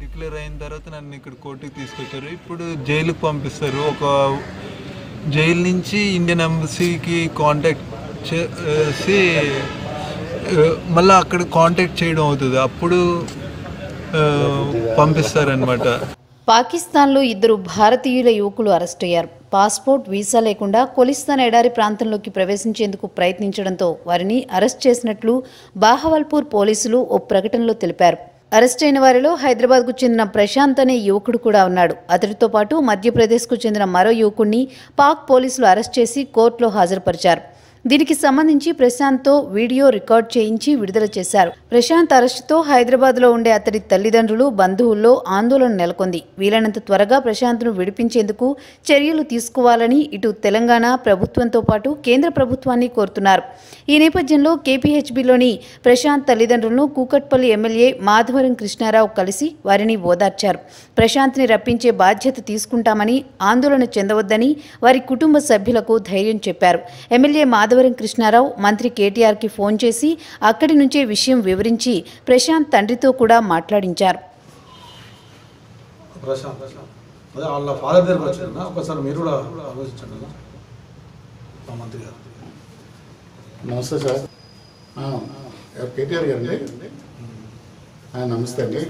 declare అయిన తర్వాత నన్ను ఇక్కడ కోర్టుకి తీసుకొచ్చారు ఇప్పుడు జైలుకి పంపిస్తారు ఒక జైలు నుంచి ఇండియన్ ఎంబసీకి కాంటాక్ట్ చేసి ఆ, మళ్ళీ అక్కడ కాంటాక్ట్ చేయడం అవుతుంది అప్పుడు ఆ, పంపిస్తారనమాట పాకిస్తాన్లో ఇద్దరు భారతీయుల యువకులు అరెస్ట్ అయ్యారు పాస్పోర్ట్ వీసా లేకుండా కొలిస్తాన్ ఎడారి ప్రాంతంలోకి ప్రవేశించేందుకు ప్రయత్నించడంతో వారిని అరెస్ట్ చేసినట్లు బాహవల్పూర్ పోలీసులు ఓ ప్రకటనలో తెలిపారు అరెస్ట్ అయిన వారిలో హైదరాబాద్కు చెందిన ప్రశాంత్ అనే యువకుడు కూడా ఉన్నాడు అతడితో పాటు మధ్యప్రదేశ్కు చెందిన మరో యువకుడిని పాక్ పోలీసులు అరెస్ట్ చేసి కోర్టులో హాజరుపరిచారు దీనికి సంబంధించి ప్రశాంత్తో వీడియో రికార్డ్ చేయించి విడుదల చేశారు ప్రశాంత్ అరెస్టుతో హైదరాబాద్లో ఉండే అతడి తల్లిదండ్రులు బంధువుల్లో ఆందోళన నెలకొంది వీలైనంత త్వరగా ప్రశాంత్ను విడిపించేందుకు చర్యలు తీసుకోవాలని ఇటు తెలంగాణ ప్రభుత్వంతో పాటు కేంద్ర ప్రభుత్వాన్ని కోరుతున్నారు ఈ నేపథ్యంలో కేపీహెచ్బిలోని ప్రశాంత్ తల్లిదండ్రులను కూకట్పల్లి ఎమ్మెల్యే మాధవరం కృష్ణారావు కలిసి వారిని ఓదార్చారు ప్రశాంత్ని రప్పించే బాధ్యత తీసుకుంటామని ఆందోళన చెందవద్దని వారి కుటుంబ సభ్యులకు ధైర్యం చెప్పారు ఎమ్మెల్యే మాధవరం కృష్ణారావు మంత్రి కేటీఆర్కి ఫోన్ చేసి అక్కడి నుంచే విషయం వివరించి ప్రశాంత్ తండ్రితో కూడా మాట్లాడించారు ప్రశాంత్ అదే వాళ్ళ ఫాదర్ దగ్గరకు వచ్చిందా ఒకసారి మీరు కూడా ఆలోచించండి కదా మా మంత్రి గారు నమస్తే సార్ ఆ, ఎవరు కేటీఆర్ గారండి ఆ, నమస్తే అండి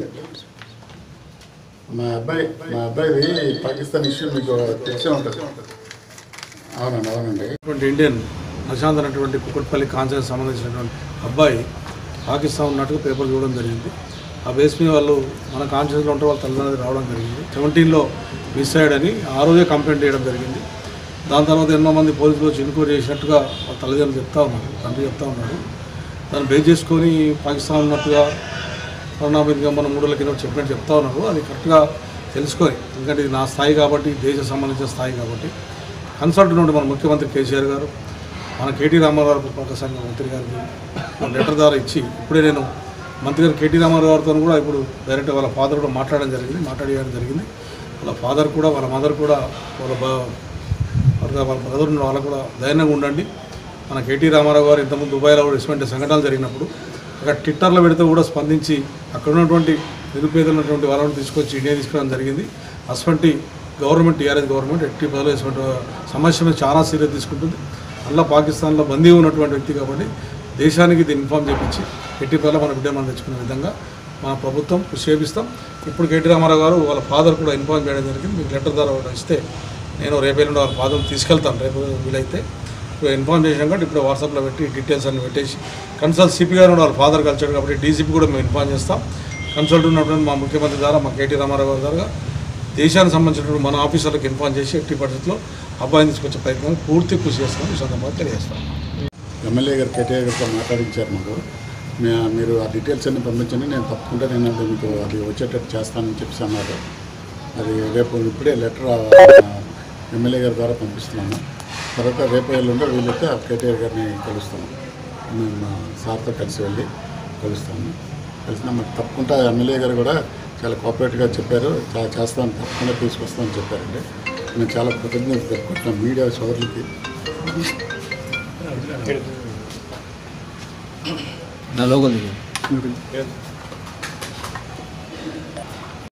మా అబ్బాయి మా అబ్బాయిది పాకిస్తాన్ ఇష్యూ మీకు తెలిసే ఉంటుంది అవునండి అవునండి అటువంటి ఇండియన్ ప్రశాంత్ అనేటువంటి కుక్కట్పల్లి కాన్సెన్స్ సంబంధించినటువంటి అబ్బాయి పాకిస్తాన్ ఉన్నట్టుగా పేపర్ చూడడం జరిగింది ఆ బేస్ మీద వాళ్ళు మన కాన్షియస్లో ఉంటే వాళ్ళ తల్లిదండ్రులు రావడం జరిగింది సెవెంటీన్లో మిస్ అయ్యాడని ఆ రోజే కంప్లైంట్ చేయడం జరిగింది దాని తర్వాత ఎన్నో మంది పోలీసులు వచ్చి ఎంక్వైరీ చేసినట్టుగా వాళ్ళ తల్లిదండ్రులు చెప్తా ఉన్నారు తండ్రి చెప్తా ఉన్నాడు దాన్ని బేస్ చేసుకొని పాకిస్తాన్ ఉన్నట్టుగా కరోనాబిద్గా మన మూడుల కింద చెప్పినట్టు చెప్తా ఉన్నారు అది కరెక్ట్గా తెలుసుకొని ఎందుకంటే ఇది నా స్థాయి కాబట్టి దేశ సంబంధించిన స్థాయి కాబట్టి కన్సల్ట్ నుండి మన ముఖ్యమంత్రి కేసీఆర్ గారు మన కేటీ రామారావు పురపాలక సంఘ మంత్రి గారికి మన లెటర్ ద్వారా ఇచ్చి ఇప్పుడే నేను మంత్రి గారు కేటీ రామారావు గారితో కూడా ఇప్పుడు డైరెక్ట్ వాళ్ళ ఫాదర్ కూడా మాట్లాడడం జరిగింది మాట్లాడడం జరిగింది వాళ్ళ ఫాదర్ కూడా వాళ్ళ మదర్ కూడా వాళ్ళ బా వాళ్ళ వాళ్ళ బ్రదర్ ఉన్న వాళ్ళకు కూడా ధైర్యంగా ఉండండి మన కేటీ రామారావు గారు ఇంతకుముందు దుబాయ్లో కూడా ఇటువంటి సంఘటనలు జరిగినప్పుడు అక్కడ ట్విట్టర్లో పెడితే కూడా స్పందించి అక్కడ ఉన్నటువంటి నిరుపేదలు ఉన్నటువంటి వాళ్ళని తీసుకొచ్చి ఇండియా తీసుకురావడం జరిగింది అటువంటి గవర్నమెంట్ టీఆర్ఎస్ గవర్నమెంట్ ఎట్టి బదులు ఇటువంటి సమస్య మీద చాలా సీరియస్ తీసుకుంటుంది అలా పాకిస్తాన్లో బందీ ఉన్నటువంటి వ్యక్తి కాబట్టి దేశానికి దీన్ని ఇన్ఫామ్ చేయించి ఎట్టి బదులు మన బిడ్డ మనం తెచ్చుకునే విధంగా మన ప్రభుత్వం కృషి చేపిస్తాం ఇప్పుడు కేటీ రామారావు గారు వాళ్ళ ఫాదర్ కూడా ఇన్ఫామ్ చేయడం జరిగింది మీకు లెటర్ ద్వారా ఒకటి ఇస్తే నేను రేపు ఎల్లుండి వాళ్ళ ఫాదర్ తీసుకెళ్తాను రేపు వీలైతే ఇప్పుడు ఇన్ఫార్మ్ చేసాం కాబట్టి ఇప్పుడు వాట్సాప్లో పెట్టి డీటెయిల్స్ అన్ని పెట్టేసి కన్సల్ట్ సిపి గారు వాళ్ళ ఫాదర్ కలిసాడు కాబట్టి డీసీపీ కూడా మేము ఇన్ఫార్మ్ చేస్తాం కన్సల్ట్ ఉన్నటువంటి మా ముఖ్యమంత్రి ద్వారా మా కేటీ రామారావు గారి ద్వారా దేశానికి సంబంధించినటువంటి మన ఆఫీసర్లకు ఇన్ఫార్మ్ చేసి ఎట్టి పరిస్థితుల్లో అబ్బాయిని తీసుకొచ్చే ప్రయత్నం పూర్తి కృషి చేస్తామని ఈ సందర్భంగా తెలియజేస్తాం ఎమ్మెల్యే గారు కేటీఆర్ గారితో మాట్లాడించారు మాకు మే- మీరు ఆ డీటెయిల్స్ అన్ని పంపించండి నేను తప్పకుండా నేను అది మీకు అది వచ్చేటట్టు చేస్తానని చెప్పి అన్నారు అది రేపు ఇప్పుడే లెటర్ ఎమ్మెల్యే గారి ద్వారా పంపిస్తున్నాను తర్వాత రేపు ఎల్లుండే వీలైతే ఆ కేటీఆర్ గారిని కలుస్తాను మేము మా సార్తో కలిసి వెళ్ళి కలుస్తాను కలిసిన మాకు తప్పకుండా ఎమ్మెల్యే గారు కూడా చాలా కోఆపరేట్గా చెప్పారు చాలా చేస్తాను తప్పకుండా తీసుకొస్తామని చెప్పారండి నేను చాలా కృతజ్ఞత తెలుపుకుంటున్నాను మీడియా సోదరులకి నా లోగో దిగు